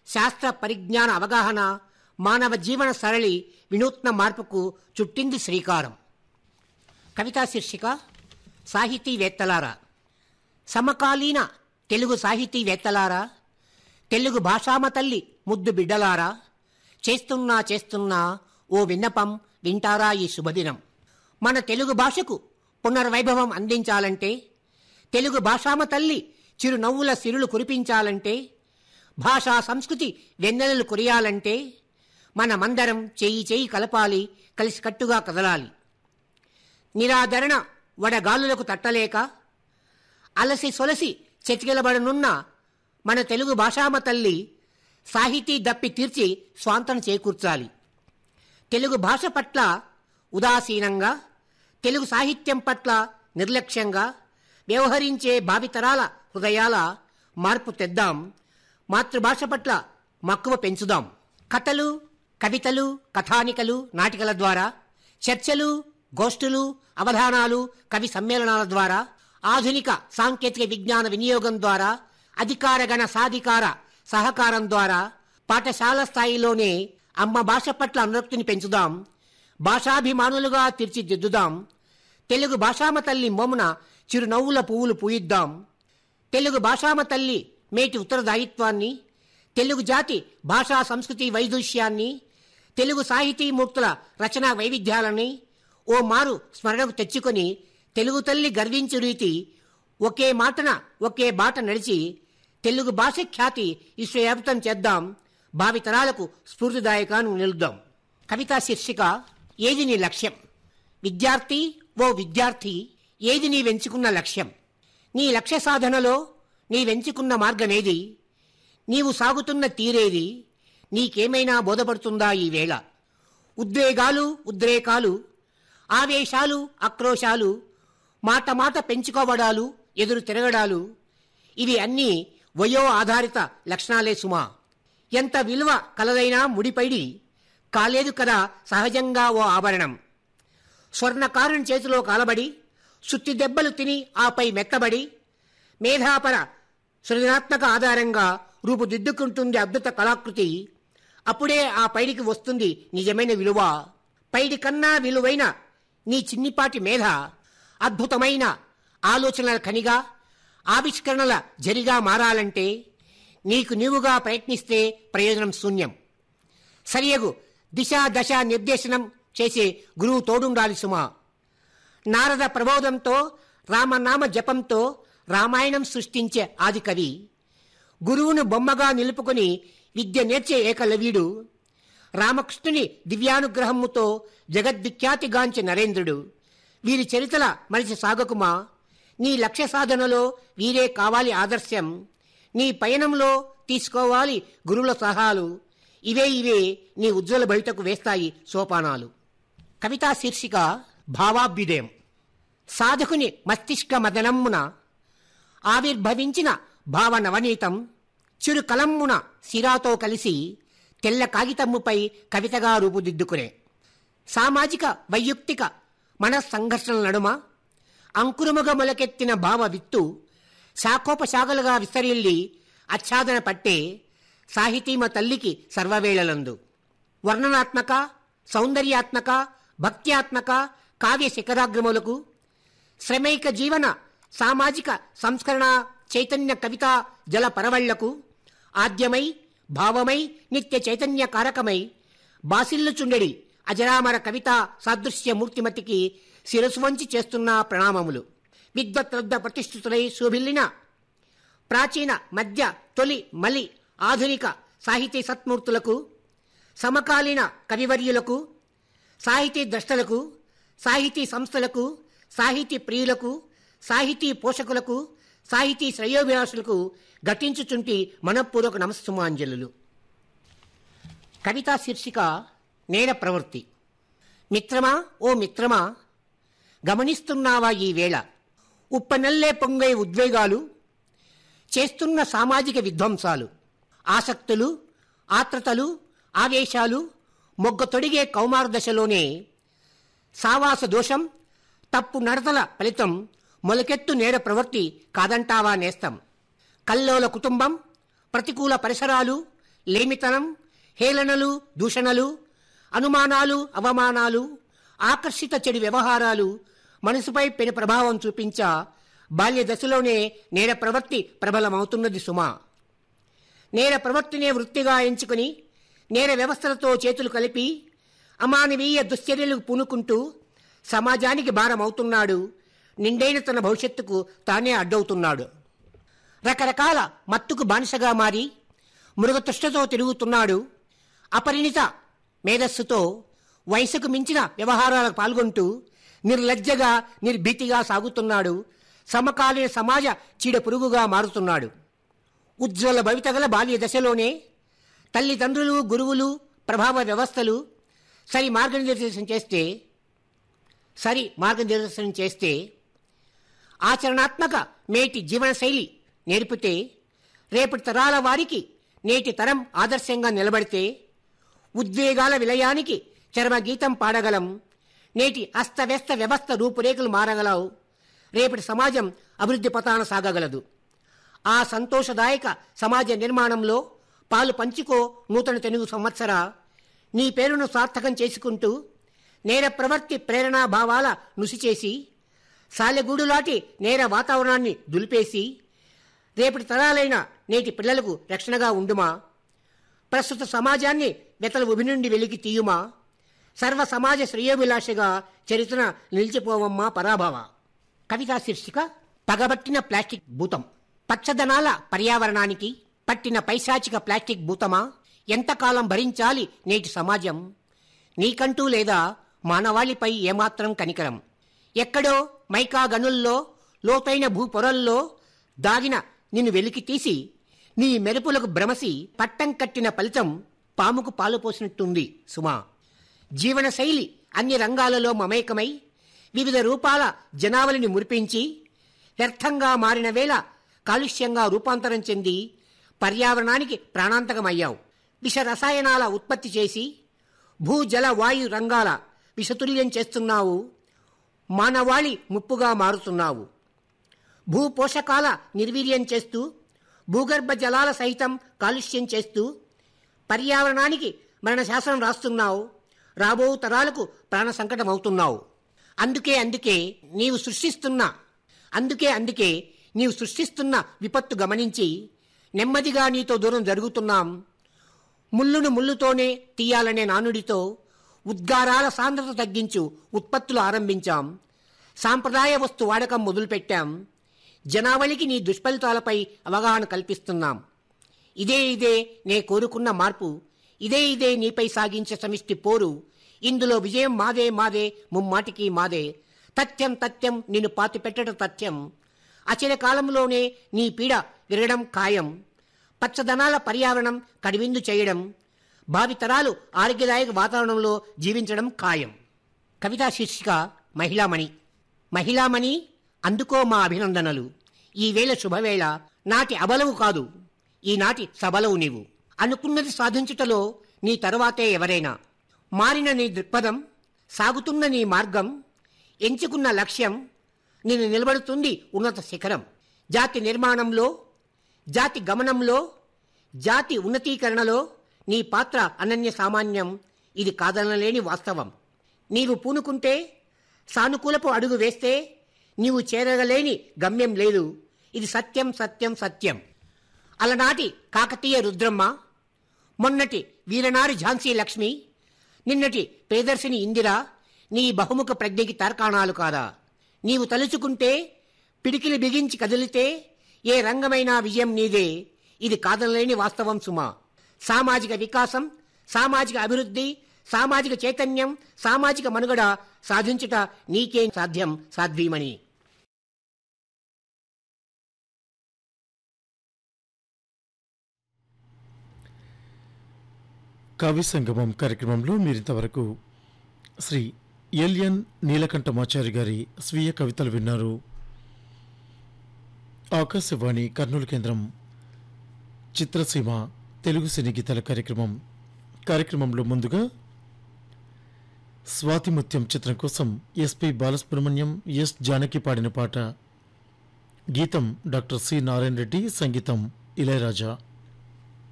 శాస్త్ర పరిజ్ఞాన అవగాహన మానవ జీవన సరళి వినూత్న మార్పుకు చుట్టింది శ్రీకారం కవితా శీర్షిక సాహితీవేత్తలారా సమకాలీన తెలుగు సాహితీవేత్తలారా తెలుగు భాషామ తల్లి ముద్దు బిడ్డలారా చేస్తున్నా చేస్తున్నా ఓ విన్నపం వింటారా ఈ శుభదినం మన తెలుగు భాషకు పునర్వైభవం అందించాలంటే తెలుగు భాషామ తల్లి చిరునవ్వుల సిరులు కురిపించాలంటే భాషా సంస్కృతి వెన్నెలలు కురియాలంటే మనమందరం చేయి చేయి కలపాలి కలిసికట్టుగా కదలాలి నిరాదరణ వడగాలులకు తట్టలేక అలసి సొలసి చెతికిలబడనున్న మన తెలుగు భాషామ తల్లి సాహితీ దప్పి తీర్చి స్వాంతన చేకూర్చాలి తెలుగు భాష పట్ల ఉదాసీనంగా తెలుగు సాహిత్యం పట్ల నిర్లక్ష్యంగా వ్యవహరించే భావితరాల హృదయాల మార్పు తెద్దాం మాతృభాష పట్ల మక్కువ పెంచుదాం కథలు కవితలు కథానికలు నాటికల ద్వారా చర్చలు గోష్ఠులు అవధానాలు కవి సమ్మేళనాల ద్వారా ఆధునిక సాంకేతిక విజ్ఞాన వినియోగం ద్వారా అధికారగణ సాధికార సహకారం ద్వారా పాఠశాల స్థాయిలోనే అమ్మ భాష పట్ల అనురక్తిని పెంచుదాం భాషాభిమానులుగా తీర్చిదిద్దుదాం తెలుగు భాషామ తల్లి మోమున చిరునవ్వుల పువ్వులు పూయిద్దాం తెలుగు భాషామ తల్లి మేటి ఉత్తరదాయిత్వాన్ని తెలుగు జాతి భాషా సంస్కృతి వైదుష్యాన్ని తెలుగు సాహితీమూర్తుల రచనా వైవిధ్యాలని ఓ మారు స్మరణకు తెచ్చుకొని తెలుగు తల్లి గర్వించు రీతి ఒకే మాటన ఒకే బాట నడిచి తెలుగు భాష ఖ్యాతి విశ్వవ్యాప్తం చేద్దాం భావితరాలకు స్ఫూర్తిదాయకాన్ని నిలుద్దాం కవితా శీర్షిక ఏది నీ లక్ష్యం విద్యార్థి ఓ విద్యార్థి ఏది నీ వెంచుకున్న లక్ష్యం నీ లక్ష్య సాధనలో నీ వెంచుకున్న మార్గమేది నీవు సాగుతున్న తీరేది నీకేమైనా బోధపడుతుందా ఈ వేళ ఉద్వేగాలు ఉద్రేకాలు ఆవేశాలు ఆక్రోశాలు మాట మాట పెంచుకోవడాలు ఎదురు తిరగడాలు ఇవి అన్నీ వయో ఆధారిత లక్షణాలే సుమా ఎంత విలువ కలదైనా ముడిపైడి కాలేదు కదా సహజంగా ఓ ఆభరణం స్వర్ణకారుని చేతిలో కాలబడి సుత్తి దెబ్బలు తిని ఆపై మెత్తబడి మేధాపర సృజనాత్మక ఆధారంగా రూపుదిద్దుకుంటుంది అద్భుత కళాకృతి అప్పుడే ఆ పైడికి వస్తుంది నిజమైన విలువ పైడి కన్నా విలువైన నీ చిన్నిపాటి మేధ అద్భుతమైన ఆలోచనల ఖనిగా ఆవిష్కరణల జరిగా మారాలంటే నీకు నీవుగా ప్రయత్నిస్తే ప్రయోజనం శూన్యం సరియగు దిశ దశ నిర్దేశనం చేసే గురువు తోడుండాలి సుమా నారద ప్రబోధంతో రామనామ జపంతో రామాయణం సృష్టించే ఆది కవి గురువును బొమ్మగా నిలుపుకొని విద్య నేర్చే ఏకలవ్యుడు రామకృష్ణుని దివ్యానుగ్రహముతో జగద్విఖ్యాతిగాంచి నరేంద్రుడు వీరి చరితల మలిసి సాగకుమా నీ లక్ష్య సాధనలో వీరే కావాలి ఆదర్శం నీ పయనంలో తీసుకోవాలి గురువుల సలహాలు ఇవే ఇవే నీ ఉజ్వల భవితకు వేస్తాయి సోపానాలు కవితా శీర్షిక భావాభ్యుదయం సాధకుని మస్తిష్క మదనమ్మున ఆవిర్భవించిన భావ నవనీతం చిరు కలమ్మున సిరాతో కలిసి తెల్ల కాగితమ్ముపై కవితగా రూపుదిద్దుకునే సామాజిక వైయుక్తిక మనస్సంఘర్షణల నడుమ అంకురముగా మొలకెత్తిన భావ విత్తు శాఖోపశాఖలుగా విస్తరిల్లి ఆచ్ఛాదన పట్టే సాహితీమ తల్లికి సర్వవేళలందు వర్ణనాత్మక సౌందర్యాత్మక భక్త్యాత్మక కావ్య శిఖరాగ్రములకు శ్రమైక జీవన సామాజిక సంస్కరణ చైతన్య కవిత జల పరవళ్లకు ఆద్యమై భావమై నిత్య చైతన్య కారకమై బాసిల్లుచుండెడి అజరామర కవిత సాదృశ్య మూర్తిమతికి శిరసు వంచి చేస్తున్న ప్రణామములు విద్వత్రద్ద ప్రతిష్ఠితులై శోభిల్లిన ప్రాచీన మధ్య తొలి మలి ఆధునిక సాహితీ సత్మూర్తులకు సమకాలీన కవివర్యులకు సాహితీ ద్రష్టలకు సాహితీ సంస్థలకు సాహితీ ప్రియులకు సాహితీ పోషకులకు సాహితీ శ్రేయోభిలాషులకు ఘటించుచుంటి మనపూర్వక నమస్సుమాంజలు కవితా శీర్షిక నేర ప్రవృత్తి మిత్రమా ఓ మిత్రమా గమనిస్తున్నావా ఈ వేళ ఉప్పనల్లే పొంగే ఉద్వేగాలు చేస్తున్న సామాజిక విధ్వంసాలు ఆసక్తులు ఆత్రతలు ఆవేశాలు మొగ్గ తొడిగే కౌమార దశలోనే సావాస దోషం తప్పు నడతల ఫలితం మొలకెత్తు నేర ప్రవృత్తి కాదంటావా నేస్తం కల్లోల కుటుంబం ప్రతికూల పరిసరాలు లేమితనం హేళనలు దూషణలు అనుమానాలు అవమానాలు ఆకర్షిత చెడు వ్యవహారాలు మనసుపై పెను ప్రభావం చూపించా బాల్య దశలోనే నేర ప్రవృత్తి ప్రబలమవుతున్నది సుమా నేర ప్రవృత్తినే వృత్తిగా ఎంచుకుని నేర వ్యవస్థలతో చేతులు కలిపి అమానవీయ దుశ్చర్యలకు పూనుకుంటూ సమాజానికి భారమవుతున్నాడు నిండైన తన భవిష్యత్తుకు తానే అడ్డవుతున్నాడు రకరకాల మత్తుకు బానిసగా మారి మృగతృష్టతో తిరుగుతున్నాడు అపరిణిత మేధస్సుతో వయసుకు మించిన వ్యవహారాలకు పాల్గొంటూ నిర్లజ్జగా నిర్భీతిగా సాగుతున్నాడు సమకాలీన సమాజ చీడ పురుగుగా మారుతున్నాడు ఉజ్వల భవితగల బాల్య దశలోనే తల్లిదండ్రులు గురువులు ప్రభావ వ్యవస్థలు సరి మార్గనిర్దేశం చేస్తే సరి మార్గనిర్దేశం చేస్తే ఆచరణాత్మక మేటి జీవనశైలి నేర్పితే రేపటి తరాల వారికి నేటి తరం ఆదర్శంగా నిలబడితే ఉద్వేగాల విలయానికి చరమగీతం పాడగలం నేటి అస్తవ్యస్త వ్యవస్థ రూపురేఖలు మారగలవు రేపటి సమాజం అభివృద్ధి పతాన సాగగలదు ఆ సంతోషదాయక సమాజ నిర్మాణంలో పాలు పంచుకో నూతన తెలుగు సంవత్సర నీ పేరును సార్థకం చేసుకుంటూ నేర ప్రవర్తి ప్రేరణా భావాల నుసి చేసి సాలెగూడులాంటి నేర వాతావరణాన్ని దులిపేసి రేపటి తరాలైన నేటి పిల్లలకు రక్షణగా ఉండుమా ప్రస్తుత సమాజాన్ని వెతల ఉభి నుండి వెలికి తీయుమా సర్వ సమాజ శ్రేయోభిలాషగా చరిత్ర నిలిచిపోవమ్మా పరాభవ కవితా శీర్షిక పగబట్టిన ప్లాస్టిక్ భూతం పచ్చదనాల పర్యావరణానికి పట్టిన పైశాచిక ప్లాస్టిక్ భూతమా ఎంతకాలం భరించాలి నేటి సమాజం నీకంటూ లేదా మానవాళిపై ఏమాత్రం కనికరం ఎక్కడో మైకా గనుల్లో లోతైన భూపొరల్లో దాగిన నిన్ను వెలికి తీసి నీ మెరుపులకు భ్రమసి పట్టం కట్టిన ఫలితం పాముకు పాలు పోసినట్టుంది సుమా జీవనశైలి అన్ని రంగాలలో మమేకమై వివిధ రూపాల జనావళిని మురిపించి వ్యర్థంగా మారిన వేళ కాలుష్యంగా రూపాంతరం చెంది పర్యావరణానికి ప్రాణాంతకమయ్యావు విష రసాయనాల ఉత్పత్తి చేసి భూ జల వాయు రంగాల విషతుల్యం చేస్తున్నావు మానవాళి ముప్పుగా మారుతున్నావు భూ పోషకాల నిర్వీర్యం చేస్తూ భూగర్భ జలాల సహితం కాలుష్యం చేస్తూ పర్యావరణానికి మరణ శాసనం రాస్తున్నావు రాబో తరాలకు ప్రాణ సంకటం అవుతున్నావు అందుకే అందుకే నీవు సృష్టిస్తున్న అందుకే అందుకే నీవు సృష్టిస్తున్న విపత్తు గమనించి నెమ్మదిగా నీతో దూరం జరుగుతున్నాం ముళ్ళును ముళ్ళుతోనే తీయాలనే నానుడితో ఉద్గారాల సాంద్రత తగ్గించు ఉత్పత్తులు ఆరంభించాం సాంప్రదాయ వస్తు వాడకం మొదలుపెట్టాం జనావళికి నీ దుష్ఫలితాలపై అవగాహన కల్పిస్తున్నాం ఇదే ఇదే నే కోరుకున్న మార్పు ఇదే ఇదే నీపై సాగించే సమిష్టి పోరు ఇందులో విజయం మాదే మాదే ముమ్మాటికి మాదే తథ్యం తథ్యం నిన్ను పాతి పెట్టడం తథ్యం అచిర కాలంలోనే నీ పీడ విరగడం ఖాయం పచ్చదనాల పర్యావరణం కడివిందు చేయడం భావితరాలు ఆరోగ్యదాయక వాతావరణంలో జీవించడం ఖాయం కవితా శీర్షిక మహిళామణి మహిళామణి అందుకో మా అభినందనలు ఈ వేళ శుభవేళ నాటి అబలవు కాదు ఈనాటి సబలవు నీవు అనుకున్నది సాధించుటలో నీ తరువాతే ఎవరైనా మారిన నీ దృక్పథం సాగుతున్న నీ మార్గం ఎంచుకున్న లక్ష్యం నిన్ను నిలబడుతుంది ఉన్నత శిఖరం జాతి నిర్మాణంలో జాతి గమనంలో జాతి ఉన్నతీకరణలో నీ పాత్ర అనన్య సామాన్యం ఇది కాదనలేని వాస్తవం నీవు పూనుకుంటే సానుకూలపు అడుగు వేస్తే నీవు చేరగలేని గమ్యం లేదు ఇది సత్యం సత్యం సత్యం అలనాటి కాకతీయ రుద్రమ్మ మొన్నటి వీరనారి ఝాన్సీ లక్ష్మి నిన్నటి ప్రియదర్శిని ఇందిర నీ బహుముఖ ప్రజ్ఞకి తార్కాణాలు కాదా నీవు తలుచుకుంటే పిడికిలి బిగించి కదిలితే ఏ రంగమైనా విజయం నీదే ఇది కాదనలేని వాస్తవం సుమా సామాజిక వికాసం సామాజిక అభివృద్ధి సామాజిక చైతన్యం సామాజిక మనుగడ సాధించుట నీకేం సాధ్యం సాధ్వీమణి కవి సంగమం కార్యక్రమంలో మీరింతవరకు శ్రీ ఎల్ఎన్ నీలకంఠమాచారి గారి స్వీయ కవితలు విన్నారు ఆకాశవాణి కర్నూలు కేంద్రం చిత్రసీమ తెలుగు సినీ గీతాల కార్యక్రమం కార్యక్రమంలో ముందుగా స్వాతిముత్యం చిత్రం కోసం ఎస్పి బాలసుబ్రహ్మణ్యం ఎస్ జానకి పాడిన పాట గీతం డాక్టర్ సి నారాయణ రెడ్డి సంగీతం ఇళయరాజా